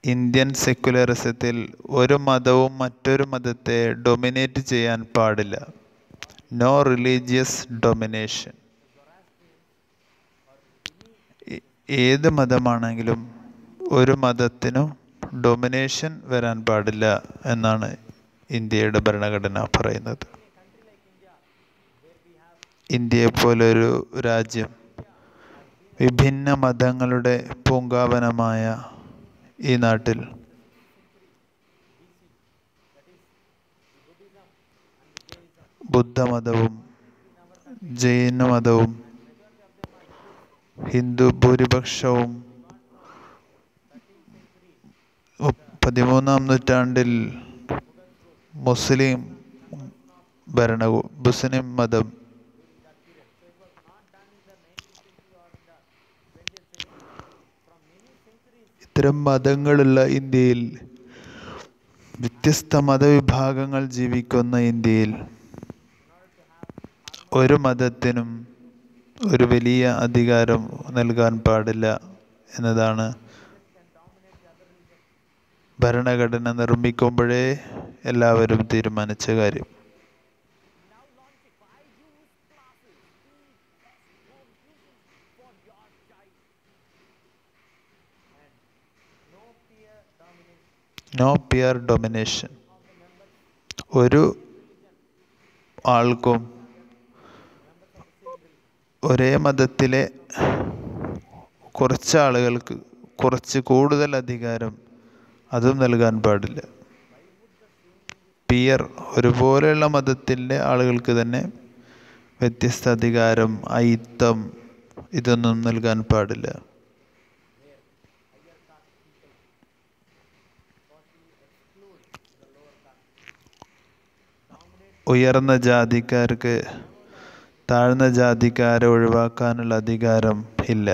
Indian സെക്യുലറിസത്തിൽ ഒരു മതവും മറ്റൊരു മതത്തെ ഡൊമിനേറ്റ് ചെയ്യാൻ പാടില്ല നോ റിലീജിയസ് ഡൊമിനേഷൻ ഏത് മതമാണെങ്കിലും ഒരു മതത്തിനും ഡൊമിനേഷൻ വരാൻ പാടില്ല എന്നാണ് ഇന്ത്യയുടെ ഭരണഘടന പറയുന്നത് ഇന്ത്യയെ പോലൊരു രാജ്യം വിഭിന്ന മതങ്ങളുടെ പൂങ്കാവനമായ ഈ നാട്ടിൽ ബുദ്ധമതവും ജൈനമതവും ഹിന്ദു ഭൂരിപക്ഷവും പതിമൂന്നാം നൂറ്റാണ്ടിൽ മുസ്ലിം ഭരണവും മുസ്ലിം മതം ഇത്തരം മതങ്ങളുള്ള ഇന്ത്യയിൽ വ്യത്യസ്ത മതവിഭാഗങ്ങൾ ജീവിക്കുന്ന ഇന്ത്യയിൽ ഒരു മതത്തിനും ഒരു വലിയ അധികാരം നൽകാൻ പാടില്ല എന്നതാണ് ഭരണഘടന നിർമ്മിക്കുമ്പോഴേ എല്ലാവരും തീരുമാനിച്ച കാര്യം നോ പിയർ ഡൊമിനേഷൻ ഒരു ആൾക്കും ഒരേ മതത്തിലെ കുറച്ച് ആളുകൾക്ക് കുറച്ച് കൂടുതൽ അധികാരം അതും നൽകാൻ പാടില്ല പിയർ ഒരുപോലെയുള്ള മതത്തിൻ്റെ ആളുകൾക്ക് തന്നെ വ്യത്യസ്ത അധികാരം അയിത്തം ഇതൊന്നും നൽകാൻ പാടില്ല ഉയർന്ന ജാതിക്കാർക്ക് താഴ്ന്ന ജാതിക്കാരെ ഒഴിവാക്കാനുള്ള അധികാരം ഇല്ല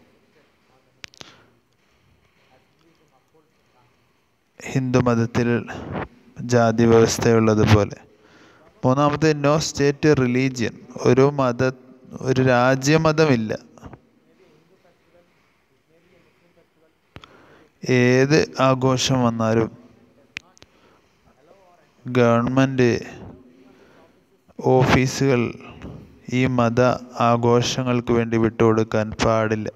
ഹിന്ദു മതത്തിൽ ജാതി വ്യവസ്ഥയുള്ളതുപോലെ മൂന്നാമത്തെ നോ സ്റ്റേറ്റ് റിലീജിയൻ ഒരു മത ഒരു രാജ്യമതമില്ല ഏത് ആഘോഷം വന്നാലും ഗവൺമെൻറ് ഓഫീസുകൾ ഈ മത ആഘോഷങ്ങൾക്ക് വേണ്ടി വിട്ടുകൊടുക്കാൻ പാടില്ല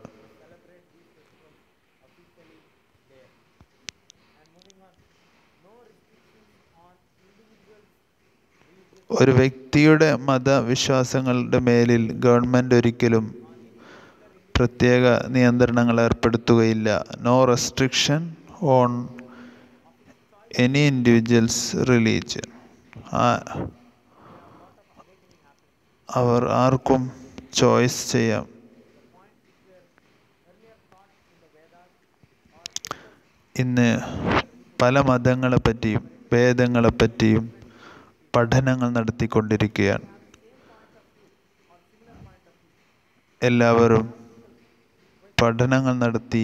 ഒരു വ്യക്തിയുടെ മതവിശ്വാസങ്ങളുടെ മേലിൽ ഗവൺമെൻറ് ഒരിക്കലും പ്രത്യേക നിയന്ത്രണങ്ങൾ ഏർപ്പെടുത്തുകയില്ല no restriction on any individuals religion അവർ ആർക്കും ചോയ്സ് ചെയ്യാം ഇന്ന് പല മതങ്ങളെപ്പറ്റിയും വേദങ്ങളെപ്പറ്റിയും പഠനങ്ങൾ നടത്തിക്കൊണ്ടിരിക്കുകയാണ് എല്ലാവരും പഠനങ്ങൾ നടത്തി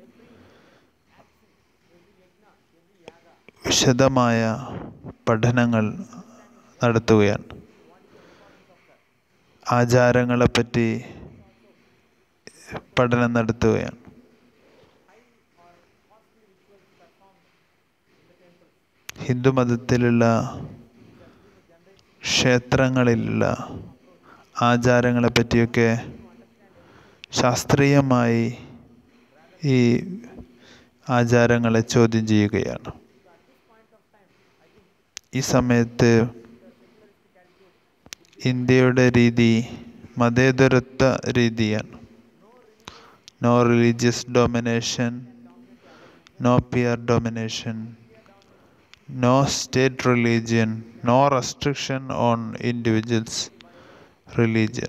വിശദമായ പഠനങ്ങൾ നടത്തുകയാണ് ആചാരങ്ങളെപ്പറ്റി പഠനം നടത്തുകയാണ് ഹിന്ദുമതത്തിലുള്ള ക്ഷേത്രങ്ങളിലുള്ള ആചാരങ്ങളെ പറ്റിയൊക്കെ ശാസ്ത്രീയമായി ഈ ആചാരങ്ങളെ ചോദ്യം ചെയ്യുകയാണ് ഈ സമയത്ത് ഇന്ത്യയുടെ രീതി മതേതരത്വ രീതിയാണ് no religious domination no peer domination no state religion, no restriction on individuals' religion.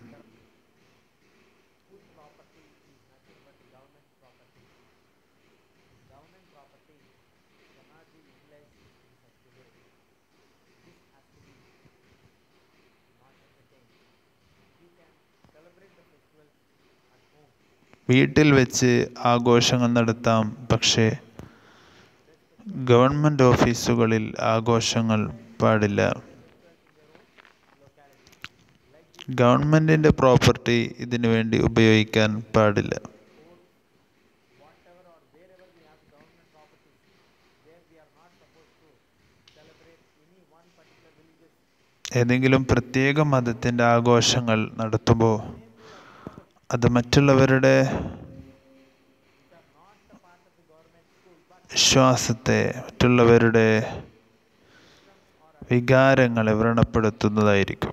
വീട്ടിൽ വെച്ച് ആഘോഷങ്ങൾ നടത്താം പക്ഷേ ഗവൺമെൻറ് ഓഫീസുകളിൽ ആഘോഷങ്ങൾ പാടില്ല ഗവൺമെൻറ്റിൻ്റെ പ്രോപ്പർട്ടി ഇതിനു വേണ്ടി ഉപയോഗിക്കാൻ പാടില്ല ഏതെങ്കിലും പ്രത്യേക മതത്തിൻ്റെ ആഘോഷങ്ങൾ നടത്തുമ്പോൾ അത് മറ്റുള്ളവരുടെ വിശ്വാസത്തെ മറ്റുള്ളവരുടെ വികാരങ്ങളെ വ്രണപ്പെടുത്തുന്നതായിരിക്കും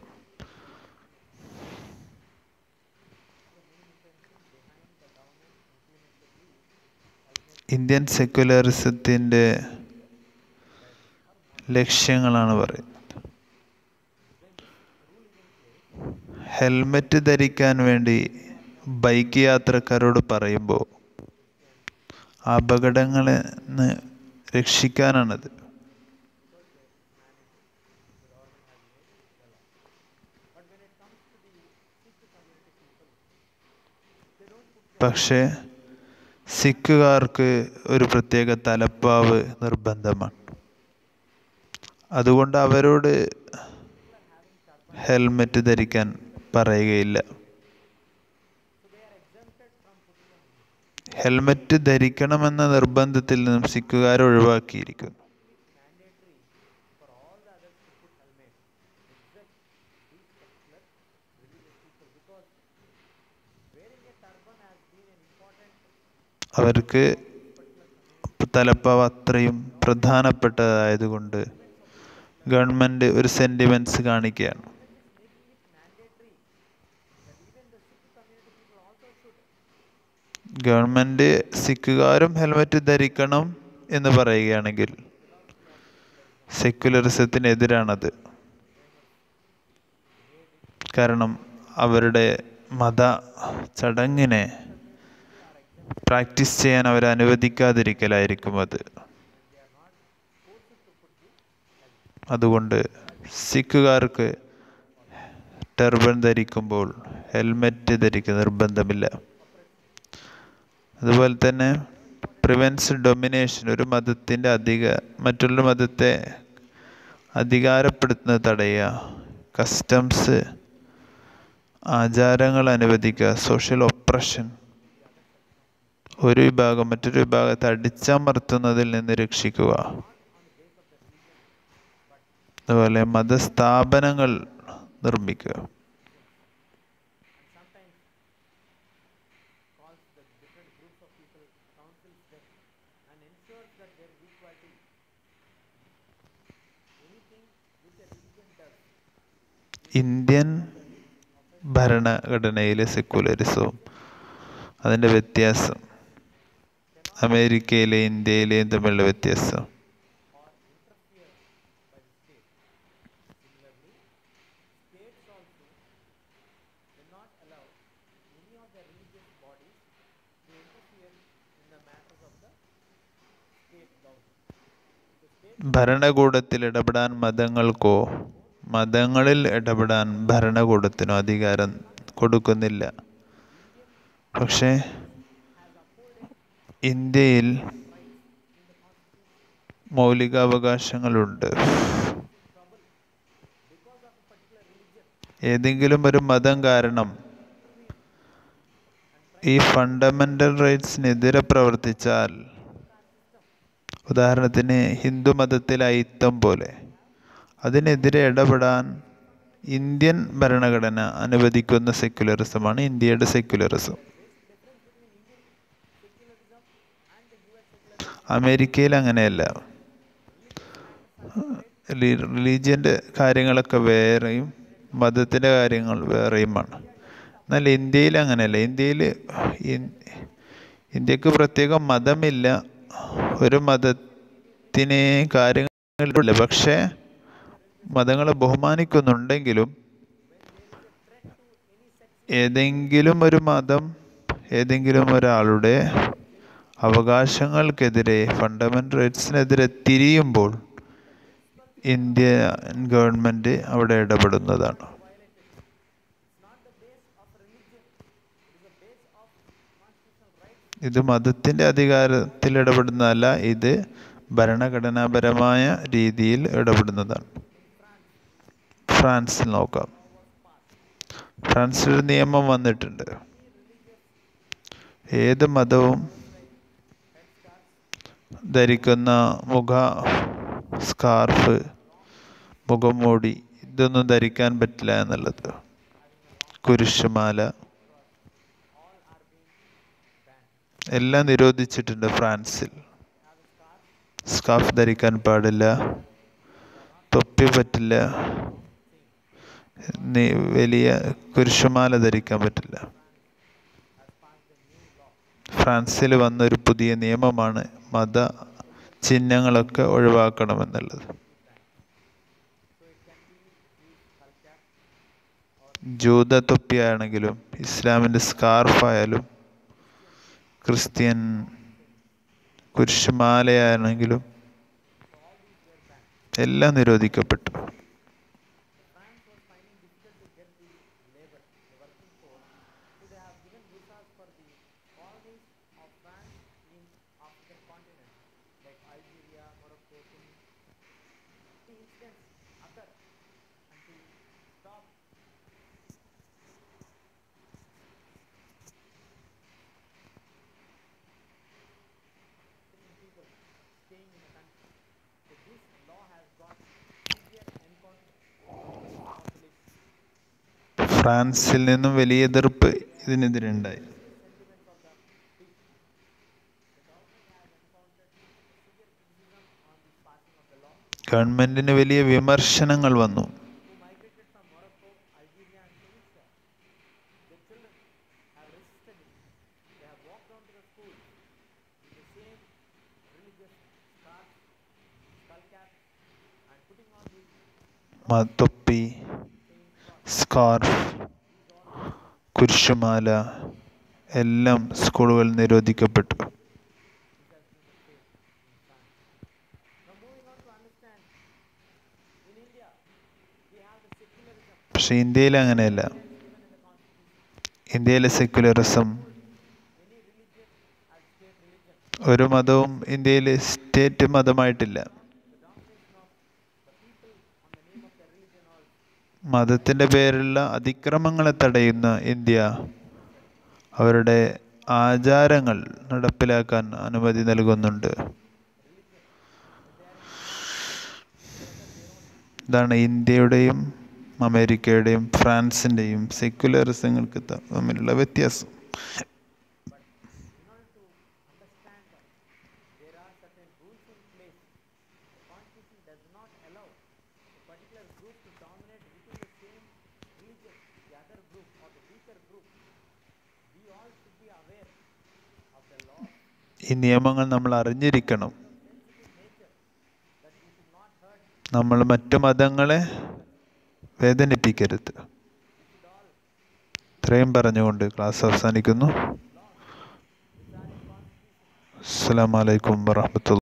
ഇന്ത്യൻ സെക്യുലറിസത്തിൻ്റെ ലക്ഷ്യങ്ങളാണ് പറയുന്നത് ഹെൽമറ്റ് ധരിക്കാൻ വേണ്ടി ബൈക്ക് യാത്രക്കാരോട് പറയുമ്പോൾ അപകടങ്ങളിൽ നിന്ന് രക്ഷിക്കാനാണത് പക്ഷേ സിഖുകാർക്ക് ഒരു പ്രത്യേക തലപ്പാവ് നിർബന്ധമാണ് അതുകൊണ്ട് അവരോട് ഹെൽമെറ്റ് ധരിക്കാൻ പറയുകയില്ല ഹെൽമെറ്റ് ധരിക്കണമെന്ന നിർബന്ധത്തിൽ നിന്നും സിഖുകാർ ഒഴിവാക്കിയിരിക്കുന്നു അവർക്ക് തലപ്പാവ് അത്രയും പ്രധാനപ്പെട്ടതായതുകൊണ്ട് ഗവൺമെൻറ് ഒരു സെൻറ്റിമെൻറ്റ്സ് കാണിക്കുകയാണ് ഗവൺമെൻറ് സിഖുകാരും ഹെൽമെറ്റ് ധരിക്കണം എന്ന് പറയുകയാണെങ്കിൽ സെക്യുലറിസത്തിനെതിരാണത് കാരണം അവരുടെ മത ചടങ്ങിനെ പ്രാക്ടീസ് ചെയ്യാൻ അവർ അനുവദിക്കാതിരിക്കലായിരിക്കും അത് അതുകൊണ്ട് സിഖുകാർക്ക് ടർബൻ ധരിക്കുമ്പോൾ ഹെൽമെറ്റ് ധരിക്കുക നിർബന്ധമില്ല അതുപോലെ തന്നെ പ്രിവെൻസ് ഡൊമിനേഷൻ ഒരു മതത്തിൻ്റെ അധിക മറ്റുള്ള മതത്തെ അധികാരപ്പെടുത്തുന്നത് തടയുക കസ്റ്റംസ് ആചാരങ്ങൾ അനുവദിക്കുക സോഷ്യൽ ഒപ്രഷൻ ഒരു വിഭാഗം മറ്റൊരു വിഭാഗത്തെ അടിച്ചമർത്തുന്നതിൽ നിന്ന് രക്ഷിക്കുക അതുപോലെ മതസ്ഥാപനങ്ങൾ നിർമ്മിക്കുക ഇന്ത്യൻ ഭരണഘടനയിലെ സെക്യുലറിസവും അതിൻ്റെ വ്യത്യാസം അമേരിക്കയിലെ ഇന്ത്യയിലെയും തമ്മിലുള്ള വ്യത്യാസം ഭരണകൂടത്തിൽ ഇടപെടാൻ മതങ്ങൾക്കോ മതങ്ങളിൽ ഇടപെടാൻ ഭരണകൂടത്തിനോ അധികാരം കൊടുക്കുന്നില്ല പക്ഷേ ഇന്ത്യയിൽ മൗലികാവകാശങ്ങളുണ്ട് ഏതെങ്കിലും ഒരു മതം കാരണം ഈ ഫണ്ടമെൻ്റൽ റൈറ്റ്സിനെതിരെ പ്രവർത്തിച്ചാൽ ഉദാഹരണത്തിന് ഹിന്ദു മതത്തിലെ അയിത്തം പോലെ അതിനെതിരെ ഇടപെടാൻ ഇന്ത്യൻ ഭരണഘടന അനുവദിക്കുന്ന സെക്യുലറിസമാണ് ഇന്ത്യയുടെ സെക്യുലറിസം അമേരിക്കയിൽ അങ്ങനെയല്ല റിലീജിയൻ്റെ കാര്യങ്ങളൊക്കെ വേറെയും മതത്തിൻ്റെ കാര്യങ്ങൾ വേറെയുമാണ് എന്നാൽ ഇന്ത്യയിൽ അങ്ങനെയല്ല ഇന്ത്യയിൽ ഇന്ത്യക്ക് പ്രത്യേക മതമില്ല ഒരു മതത്തിനെ കാര്യങ്ങളില്ല പക്ഷേ മതങ്ങളെ ബഹുമാനിക്കുന്നുണ്ടെങ്കിലും ഏതെങ്കിലും ഒരു മതം ഏതെങ്കിലും ഒരാളുടെ അവകാശങ്ങൾക്കെതിരെ ഫണ്ടമെൻ്റൽ റൈറ്റ്സിനെതിരെ തിരിയുമ്പോൾ ഇന്ത്യൻ ഗവൺമെൻറ് അവിടെ ഇടപെടുന്നതാണ് ഇത് മതത്തിൻ്റെ അധികാരത്തിൽ ഇടപെടുന്നതല്ല ഇത് ഭരണഘടനാപരമായ രീതിയിൽ ഇടപെടുന്നതാണ് ഫ്രാൻസിൽ നോക്കാം ഫ്രാൻസിൽ ഒരു നിയമം വന്നിട്ടുണ്ട് ഏത് മതവും ധരിക്കുന്ന മുഖ സ്കാർഫ് മുഖംമൂടി ഇതൊന്നും ധരിക്കാൻ പറ്റില്ല എന്നുള്ളത് കുരിശുമാല എല്ലാം നിരോധിച്ചിട്ടുണ്ട് ഫ്രാൻസിൽ സ്കാർഫ് ധരിക്കാൻ പാടില്ല തൊപ്പി പറ്റില്ല നി വലിയ കുരിശുമാല ധരിക്കാൻ പറ്റില്ല ഫ്രാൻസിൽ വന്നൊരു പുതിയ നിയമമാണ് മത ചിഹ്നങ്ങളൊക്കെ ഒഴിവാക്കണമെന്നുള്ളത് ജൂത തൊപ്പിയാണെങ്കിലും ഇസ്ലാമിൻ്റെ സ്കാർഫായാലും ക്രിസ്ത്യൻ കുരിശുമാലയാണെങ്കിലും എല്ലാം നിരോധിക്കപ്പെട്ടു ഫ്രാൻസിൽ നിന്നും വലിയ എതിർപ്പ് ഇതിനെതിരുണ്ടായി ഗവൺമെന്റിന് വലിയ വിമർശനങ്ങൾ വന്നു മ- തൊപ്പി സ്കാർഫ് കുരിശുമാല എല്ലാം സ്കൂളുകൾ നിരോധിക്കപ്പെട്ടു പക്ഷെ ഇന്ത്യയിൽ അങ്ങനെയല്ല ഇന്ത്യയിലെ സെക്യുലറിസം ഒരു മതവും ഇന്ത്യയിൽ സ്റ്റേറ്റ് മതമായിട്ടില്ല മതത്തിൻ്റെ പേരിലുള്ള അതിക്രമങ്ങളെ തടയുന്ന ഇന്ത്യ അവരുടെ ആചാരങ്ങൾ നടപ്പിലാക്കാൻ അനുമതി നൽകുന്നുണ്ട് ഇതാണ് ഇന്ത്യയുടെയും അമേരിക്കയുടെയും ഫ്രാൻസിൻ്റെയും സെക്യുലറിസങ്ങൾക്ക് തമ്മിലുള്ള വ്യത്യാസം ഈ നിയമങ്ങൾ നമ്മൾ അറിഞ്ഞിരിക്കണം നമ്മൾ മറ്റു മതങ്ങളെ വേദനിപ്പിക്കരുത് ഇത്രയും പറഞ്ഞുകൊണ്ട് ക്ലാസ് അവസാനിക്കുന്നു അസ്സലാമലൈക്കും വറഹമത്തുള്ള